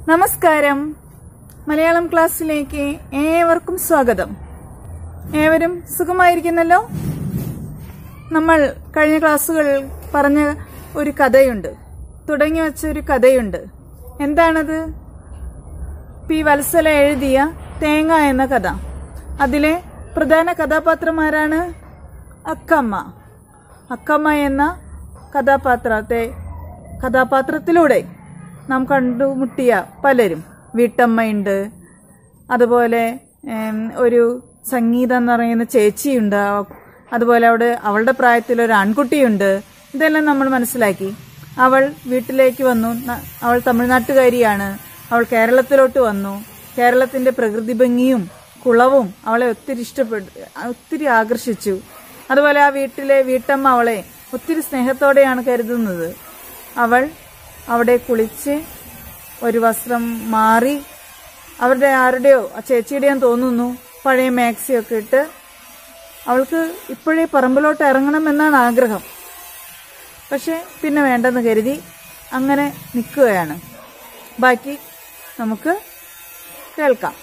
നമസ്കാരം മലയാളം ക്ലാസ്സിലേക്ക് ഏവർക്കും സ്വാഗതം ഏവരും സുഖമായിരിക്കുന്നല്ലോ നമ്മൾ കഴിഞ്ഞ ക്ലാസ്സുകൾ പറഞ്ഞ ഒരു കഥയുണ്ട് തുടങ്ങി വച്ച ഒരു കഥയുണ്ട് എന്താണത് പി വത്സല എഴുതിയ തേങ്ങ എന്ന കഥ അതിലെ പ്രധാന കഥാപാത്രമാരാണ് അക്കമ്മ അക്കമ്മ എന്ന കഥാപാത്രത്തെ കഥാപാത്രത്തിലൂടെ നാം കണ്ടുമുട്ടിയ പലരും വീട്ടമ്മയുണ്ട് അതുപോലെ ഉം, ഒരു സംഗീത എന്ന് പറയുന്ന ചേച്ചിയുണ്ട് അതുപോലെ അവിടെ അവളുടെ പ്രായത്തിൽ ഒരു ആൺകുട്ടിയുണ്ട് ഇതെല്ലാം നമ്മൾ മനസ്സിലാക്കി അവൾ വീട്ടിലേക്ക് വന്നു ന- അവൾ തമിഴ്നാട്ടുകാരിയാണ് അവൾ കേരളത്തിലോട്ട് വന്നു കേരളത്തിന്റെ പ്രകൃതി ഭംഗിയും കുളവും അവളെ ഒത്തിരി ഇഷ്ടപ്പെട്ടു ഒത്തിരി ആകർഷിച്ചു അതുപോലെ ആ വീട്ടിലെ വീട്ടമ്മ അവളെ ഒത്തിരി സ്നേഹത്തോടെയാണ് കരുതുന്നത് അവൾ അവിടെ കുളിച്ച് ഒരു വസ്ത്രം മാറി അവരുടെ ആരുടെയോ ആ ചേച്ചിയുടെയോ തോന്നുന്നു പഴയ മാക്സിയൊക്കെ ഇട്ട് അവൾക്ക് ഇപ്പോഴേ പറമ്പിലോട്ട് ഇറങ്ങണം എന്നാണ് ആഗ്രഹം പക്ഷെ പിന്നെ വേണ്ടെന്ന് കരുതി അങ്ങനെ നിൽക്കുകയാണ് ബാക്കി നമുക്ക് കേൾക്കാം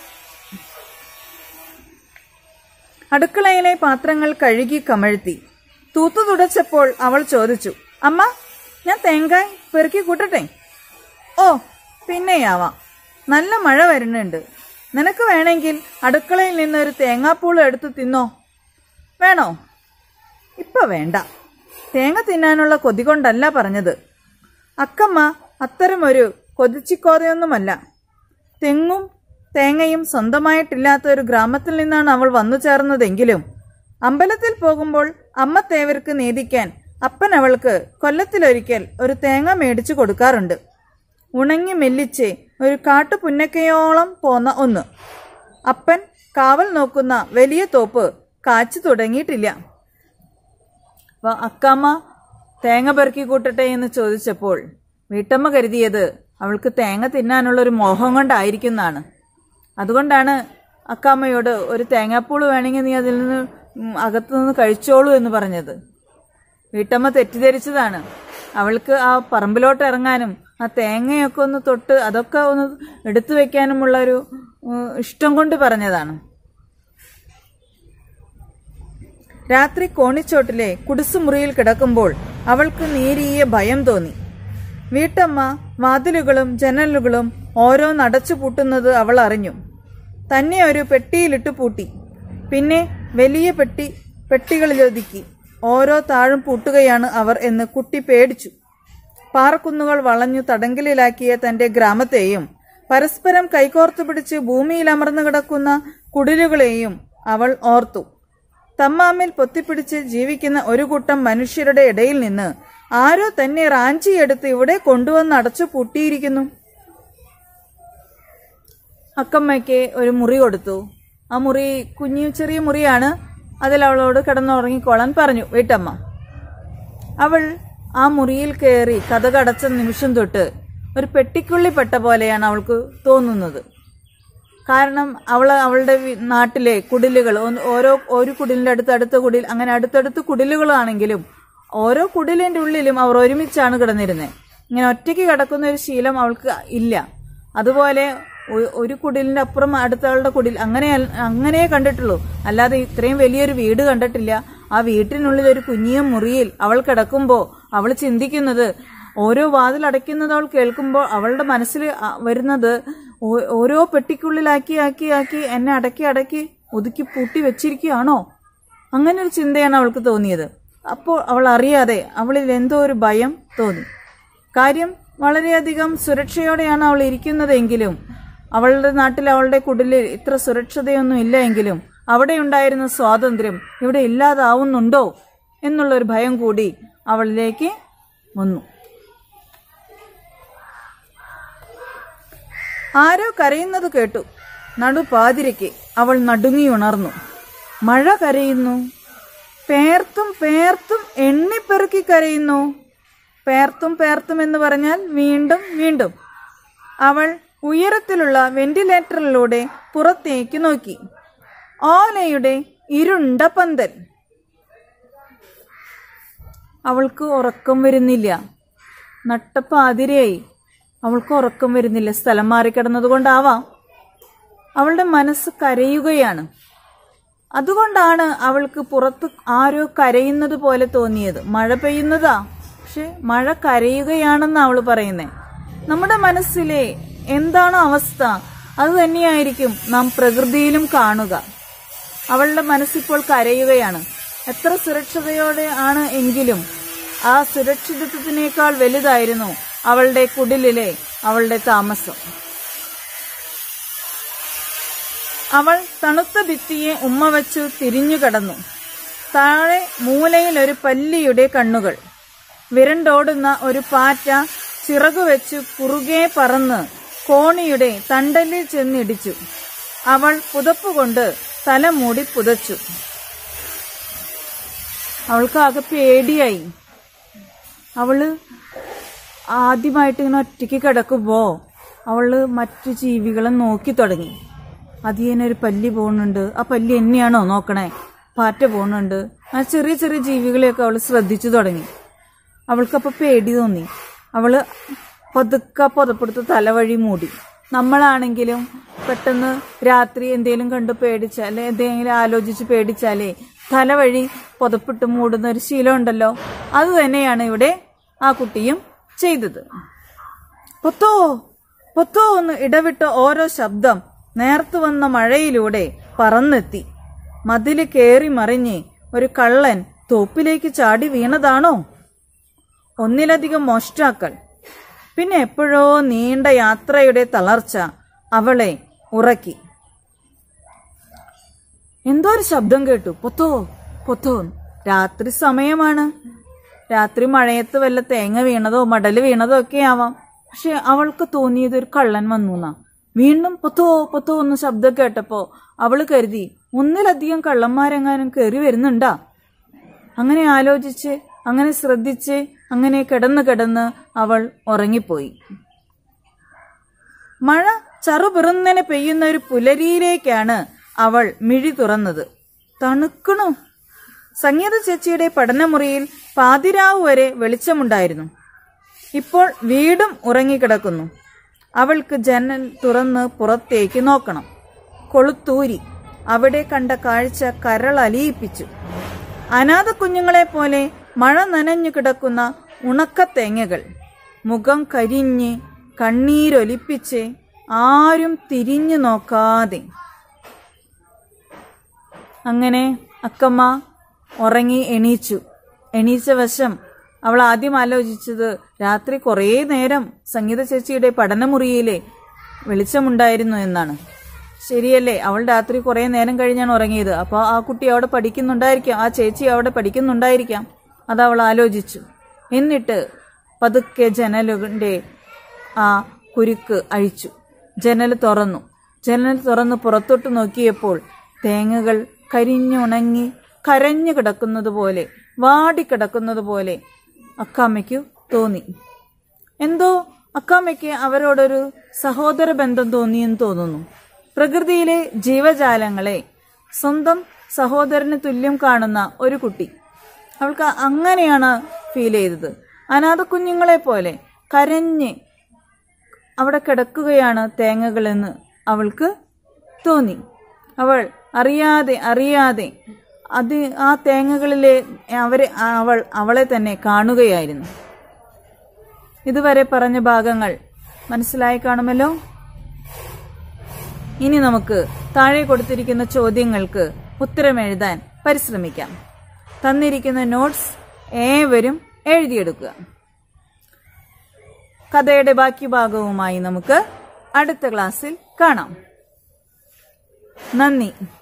അടുക്കളയിലെ പാത്രങ്ങൾ കഴുകി കമഴ്ത്തി തൂത്തു തുടച്ചപ്പോൾ അവൾ ചോദിച്ചു അമ്മ ഞാൻ തേങ്കായ് പെറുക്കി കൂട്ടട്ടെ ഓ പിന്നെയാവാം നല്ല മഴ വരുന്നുണ്ട് നിനക്ക് വേണമെങ്കിൽ അടുക്കളയിൽ നിന്ന് ഒരു തേങ്ങാപ്പൂള് എടുത്ത് തിന്നോ വേണോ ഇപ്പൊ വേണ്ട തേങ്ങ തിന്നാനുള്ള കൊതി കൊണ്ടല്ല പറഞ്ഞത് അക്കമ്മ അത്തരമൊരു കൊതിച്ചിക്കോതയൊന്നുമല്ല തെങ്ങും തേങ്ങയും സ്വന്തമായിട്ടില്ലാത്ത ഒരു ഗ്രാമത്തിൽ നിന്നാണ് അവൾ വന്നു ചേർന്നതെങ്കിലും അമ്പലത്തിൽ പോകുമ്പോൾ അമ്മ തേവർക്ക് നീതിക്കാൻ അപ്പൻ അവൾക്ക് കൊല്ലത്തിലൊരിക്കൽ ഒരു തേങ്ങ മേടിച്ചു കൊടുക്കാറുണ്ട് ഉണങ്ങി മെല്ലിച്ച് ഒരു കാട്ടുപുന്നക്കയോളം പോന്ന ഒന്ന് അപ്പൻ കാവൽ നോക്കുന്ന വലിയ തോപ്പ് കാച്ചു തുടങ്ങിയിട്ടില്ല അപ്പൊ അക്കാമ്മ തേങ്ങ പെറുക്കി കൂട്ടട്ടെ എന്ന് ചോദിച്ചപ്പോൾ വീട്ടമ്മ കരുതിയത് അവൾക്ക് തേങ്ങ തിന്നാനുള്ള ഒരു മോഹം കൊണ്ടായിരിക്കുന്നതാണ് അതുകൊണ്ടാണ് അക്കാമ്മയോട് ഒരു തേങ്ങാപ്പൂള് വേണമെങ്കിൽ നീ അതിൽ നിന്ന് ഉം, അകത്തു നിന്ന് കഴിച്ചോളൂ എന്ന് പറഞ്ഞത് വീട്ടമ്മ തെറ്റിദ്ധരിച്ചതാണ് അവൾക്ക് ആ പറമ്പിലോട്ട് ഇറങ്ങാനും ആ തേങ്ങയൊക്കെ ഒന്ന് തൊട്ട് അതൊക്കെ ഒന്ന് എടുത്തു വെക്കാനുമുള്ള ഒരു ഉം, ഇഷ്ടം കൊണ്ട് പറഞ്ഞതാണ് രാത്രി കോണിച്ചോട്ടിലെ കുടിസുമുറിയിൽ കിടക്കുമ്പോൾ അവൾക്ക് നേരിയ ഭയം തോന്നി വീട്ടമ്മ വാതിലുകളും ജനലുകളും ഓരോന്നടച്ചു പൂട്ടുന്നത് അവൾ അറിഞ്ഞു തന്നെ ഒരു പെട്ടിയിലിട്ട് പൂട്ടി പിന്നെ വലിയ പെട്ടി പെട്ടികളിലൊതുക്കി ഓരോ താഴും പൂട്ടുകയാണ് അവർ എന്ന് കുട്ടി പേടിച്ചു പാറക്കുന്നുകൾ വളഞ്ഞു തടങ്കലിലാക്കിയ തന്റെ ഗ്രാമത്തെയും പരസ്പരം കൈകോർത്തു പിടിച്ച് ഭൂമിയിൽ അമർന്നു കിടക്കുന്ന കുടിലുകളെയും അവൾ ഓർത്തു തമ്മാമിൽ പൊത്തിപ്പിടിച്ച് ജീവിക്കുന്ന ഒരു കൂട്ടം മനുഷ്യരുടെ ഇടയിൽ നിന്ന് ആരോ തന്നെ റാഞ്ചിയെടുത്ത് ഇവിടെ കൊണ്ടുവന്ന് അടച്ചു പൂട്ടിയിരിക്കുന്നു അക്കമ്മയ്ക്ക് ഒരു മുറി കൊടുത്തു ആ മുറി കുഞ്ഞു ചെറിയ മുറിയാണ് അതിൽ അവളോട് കിടന്നുറങ്ങിക്കോളാൻ പറഞ്ഞു വീട്ടമ്മ അവൾ ആ മുറിയിൽ കയറി കഥകടച്ച നിമിഷം തൊട്ട് ഒരു പെട്ടിക്കുള്ളിപ്പെട്ട പോലെയാണ് അവൾക്ക് തോന്നുന്നത് കാരണം അവൾ അവളുടെ വി- നാട്ടിലെ കുടിലുകൾ ഒന്ന് ഓരോ ഒരു കുടിലിന്റെ അടുത്ത് അടുത്ത കുടിൽ അങ്ങനെ അടുത്തടുത്ത് കുടിലുകളാണെങ്കിലും ഓരോ കുടിലിന്റെ ഉള്ളിലും അവർ ഒരുമിച്ചാണ് കിടന്നിരുന്നത് ഇങ്ങനെ ഒറ്റയ്ക്ക് കിടക്കുന്ന ഒരു ശീലം അവൾക്ക് ഇല്ല അതുപോലെ ഒ- ഒരു കുടിലിന്റെ അപ്പുറം അടുത്തവളുടെ കുടിൽ അങ്ങനെ അങ്ങനെ കണ്ടിട്ടുള്ളൂ അല്ലാതെ ഇത്രയും വലിയൊരു വീട് കണ്ടിട്ടില്ല ആ വീട്ടിനുള്ളിൽ ഒരു കുഞ്ഞിയ മുറിയിൽ അവൾ കിടക്കുമ്പോൾ അവൾ ചിന്തിക്കുന്നത് ഓരോ വാതിൽ അടയ്ക്കുന്നത് അവൾ കേൾക്കുമ്പോൾ അവളുടെ മനസ്സിൽ ആ- വരുന്നത് ഓ- ഓരോ പെട്ടിക്കുള്ളിലാക്കി ആക്കി ആക്കി എന്നെ അടക്കി അടക്കി ഒതുക്കി പൂട്ടി വെച്ചിരിക്കുകയാണോ അങ്ങനെ ഒരു ചിന്തയാണ് അവൾക്ക് തോന്നിയത് അപ്പോൾ അവൾ അറിയാതെ അവളിൽ എന്തോ ഒരു ഭയം തോന്നി കാര്യം വളരെയധികം സുരക്ഷയോടെയാണ് അവൾ ഇരിക്കുന്നതെങ്കിലും അവളുടെ നാട്ടിൽ അവളുടെ കുടിലിൽ ഇത്ര സുരക്ഷിതയൊന്നും ഇല്ല എങ്കിലും അവിടെ ഉണ്ടായിരുന്ന സ്വാതന്ത്ര്യം ഇവിടെ ഇല്ലാതാവുന്നുണ്ടോ എന്നുള്ളൊരു ഭയം കൂടി അവളിലേക്ക് വന്നു ആരോ കരയുന്നത് കേട്ടു നടുപാതിരയ്ക്ക് അവൾ നടുങ്ങി ഉണർന്നു മഴ കരയുന്നു പേർത്തും പേർത്തും എണ്ണിപ്പെറുക്കി കരയുന്നു പേർത്തും പേർത്തും എന്ന് പറഞ്ഞാൽ വീണ്ടും വീണ്ടും അവൾ ഉയരത്തിലുള്ള വെന്റിലേറ്ററിലൂടെ പുറത്തേക്ക് നോക്കി ഓലയുടെ ഇരുണ്ട പന്തൽ അവൾക്ക് ഉറക്കം വരുന്നില്ല നട്ടപ്പാതിരയായി അവൾക്ക് ഉറക്കം വരുന്നില്ല സ്ഥലം മാറിക്കിടന്നതുകൊണ്ടാവാം അവളുടെ മനസ്സ് കരയുകയാണ് അതുകൊണ്ടാണ് അവൾക്ക് പുറത്ത് ആരോ കരയുന്നത് പോലെ തോന്നിയത് മഴ പെയ്യുന്നതാ പക്ഷെ മഴ കരയുകയാണെന്ന് അവൾ പറയുന്നേ നമ്മുടെ മനസ്സിലെ എന്താണോ അവസ്ഥ അത് തന്നെയായിരിക്കും നാം പ്രകൃതിയിലും കാണുക അവളുടെ മനസ്സിപ്പോൾ കരയുകയാണ് എത്ര സുരക്ഷിതയോടെ ആണ് എങ്കിലും ആ സുരക്ഷിതത്വത്തിനേക്കാൾ വലുതായിരുന്നു അവളുടെ കുടിലിലെ അവളുടെ താമസം അവൾ തണുത്ത ഭിത്തിയെ ഉമ്മ വച്ചു തിരിഞ്ഞു കടന്നു താഴെ മൂലയിൽ ഒരു പല്ലിയുടെ കണ്ണുകൾ വിരണ്ടോടുന്ന ഒരു പാറ്റ ചിറകുവെച്ചു കുറുകെ പറന്ന് കോണിയുടെ തണ്ടലിൽ ചെന്നിടിച്ചു അവൾ പുതപ്പുകൊണ്ട് തല മൂടി പുതച്ചു അവൾക്ക് ആകെ പേടിയായി അവള് ആദ്യമായിട്ട് ഇങ്ങനെ ഒറ്റയ്ക്ക് കിടക്കുമ്പോ അവള് മറ്റു ജീവികളെ നോക്കി തുടങ്ങി അതിയനൊരു പല്ലി പോകുന്നുണ്ട് ആ പല്ലി എന്നെയാണോ നോക്കണേ പാറ്റ പോകുന്നുണ്ട് ആ ചെറിയ ചെറിയ ജീവികളെയൊക്കെ അവൾ ശ്രദ്ധിച്ചു തുടങ്ങി അവൾക്കപ്പോൾ പേടി തോന്നി അവള് പതുക്കെ പുതപ്പെടുത്ത് തലവഴി മൂടി നമ്മളാണെങ്കിലും പെട്ടെന്ന് രാത്രി എന്തെങ്കിലും കണ്ട് പേടിച്ചാലേ എന്തെങ്കിലും ആലോചിച്ച് പേടിച്ചാലേ തലവഴി പുതപ്പിട്ട് മൂടുന്ന ഒരു ശീലം ഉണ്ടല്ലോ അത് തന്നെയാണ് ഇവിടെ ആ കുട്ടിയും ചെയ്തത് പൊത്തോ പൊത്തോ എന്ന് ഇടവിട്ട ഓരോ ശബ്ദം നേർത്തു വന്ന മഴയിലൂടെ പറന്നെത്തി മതില് കേറി മറിഞ്ഞ് ഒരു കള്ളൻ തോപ്പിലേക്ക് ചാടി വീണതാണോ ഒന്നിലധികം മോഷ്ടാക്കൾ പിന്നെ എപ്പോഴോ നീണ്ട യാത്രയുടെ തളർച്ച അവളെ ഉറക്കി എന്തോ ഒരു ശബ്ദം കേട്ടു പൊത്തോ പൊത്തോ രാത്രി സമയമാണ് രാത്രി മഴയത്ത് വല്ല തേങ്ങ വീണതോ മടല് വീണതോ ഒക്കെ ആവാം പക്ഷെ അവൾക്ക് തോന്നിയത് ഒരു കള്ളൻ വന്നു എന്നാ വീണ്ടും പൊത്തോ പൊത്തോ എന്ന് ശബ്ദം കേട്ടപ്പോ അവള് കരുതി ഒന്നിലധികം കള്ളന്മാരെങ്ങാനും കയറി വരുന്നുണ്ടാ അങ്ങനെ ആലോചിച്ച് അങ്ങനെ ശ്രദ്ധിച്ച് അങ്ങനെ കിടന്ന് കിടന്ന് അവൾ ഉറങ്ങിപ്പോയി മഴ ചറുപിറുന്നനെ പെയ്യുന്ന ഒരു പുലരിയിലേക്കാണ് അവൾ മിഴി തുറന്നത് തണുക്കണു സംഗീത ചേച്ചിയുടെ പഠനമുറിയിൽ പാതിരാവ് വരെ വെളിച്ചമുണ്ടായിരുന്നു ഇപ്പോൾ വീടും ഉറങ്ങിക്കിടക്കുന്നു അവൾക്ക് ജനൽ തുറന്ന് പുറത്തേക്ക് നോക്കണം കൊളുത്തൂരി അവിടെ കണ്ട കാഴ്ച കരളലിയിപ്പിച്ചു അനാഥ കുഞ്ഞുങ്ങളെ പോലെ മഴ നനഞ്ഞു കിടക്കുന്ന ഉണക്കത്തേങ്ങകൾ മുഖം കരിഞ്ഞ് കണ്ണീരൊലിപ്പിച്ച് ആരും തിരിഞ്ഞു നോക്കാതെ അങ്ങനെ അക്കമ്മ ഉറങ്ങി എണീച്ചു എണീച്ച വശം അവൾ ആദ്യം ആലോചിച്ചത് രാത്രി കുറേ നേരം സംഗീത ചേച്ചിയുടെ പഠനമുറിയിലെ വെളിച്ചമുണ്ടായിരുന്നു എന്നാണ് ശരിയല്ലേ അവൾ രാത്രി കുറേ നേരം കഴിഞ്ഞാണ് ഉറങ്ങിയത് അപ്പോൾ ആ കുട്ടി അവിടെ പഠിക്കുന്നുണ്ടായിരിക്കാം ആ ചേച്ചി അവിടെ പഠിക്കുന്നുണ്ടായിരിക്കാം അത് അവൾ ആലോചിച്ചു എന്നിട്ട് പതുക്കെ ജനലിന്റെ ആ കുരുക്ക് അഴിച്ചു ജനൽ തുറന്നു ജനൽ തുറന്ന് പുറത്തോട്ട് നോക്കിയപ്പോൾ തേങ്ങകൾ കരിഞ്ഞുണങ്ങി കരഞ്ഞു കിടക്കുന്നത് പോലെ വാടിക്കിടക്കുന്നത് പോലെ അക്കാമ്മയ്ക്ക് തോന്നി എന്തോ അക്കാമ്മയ്ക്ക് അവരോടൊരു സഹോദര ബന്ധം തോന്നിയെന്ന് തോന്നുന്നു പ്രകൃതിയിലെ ജീവജാലങ്ങളെ സ്വന്തം സഹോദരന് തുല്യം കാണുന്ന ഒരു കുട്ടി അവൾക്ക് അങ്ങനെയാണ് ഫീൽ ചെയ്തത് അനാഥ കുഞ്ഞുങ്ങളെ പോലെ കരഞ്ഞ് അവിടെ കിടക്കുകയാണ് തേങ്ങകളെന്ന് അവൾക്ക് തോന്നി അവൾ അറിയാതെ അറിയാതെ അത് ആ തേങ്ങകളിലെ അവരെ അവൾ അവളെ തന്നെ കാണുകയായിരുന്നു ഇതുവരെ പറഞ്ഞ ഭാഗങ്ങൾ മനസ്സിലായി കാണുമല്ലോ ഇനി നമുക്ക് താഴെ കൊടുത്തിരിക്കുന്ന ചോദ്യങ്ങൾക്ക് ഉത്തരമെഴുതാൻ പരിശ്രമിക്കാം തന്നിരിക്കുന്ന നോട്ട്സ് ഏവരും എഴുതിയെടുക്കുക കഥയുടെ ബാക്കി ഭാഗവുമായി നമുക്ക് അടുത്ത ക്ലാസ്സിൽ കാണാം നന്ദി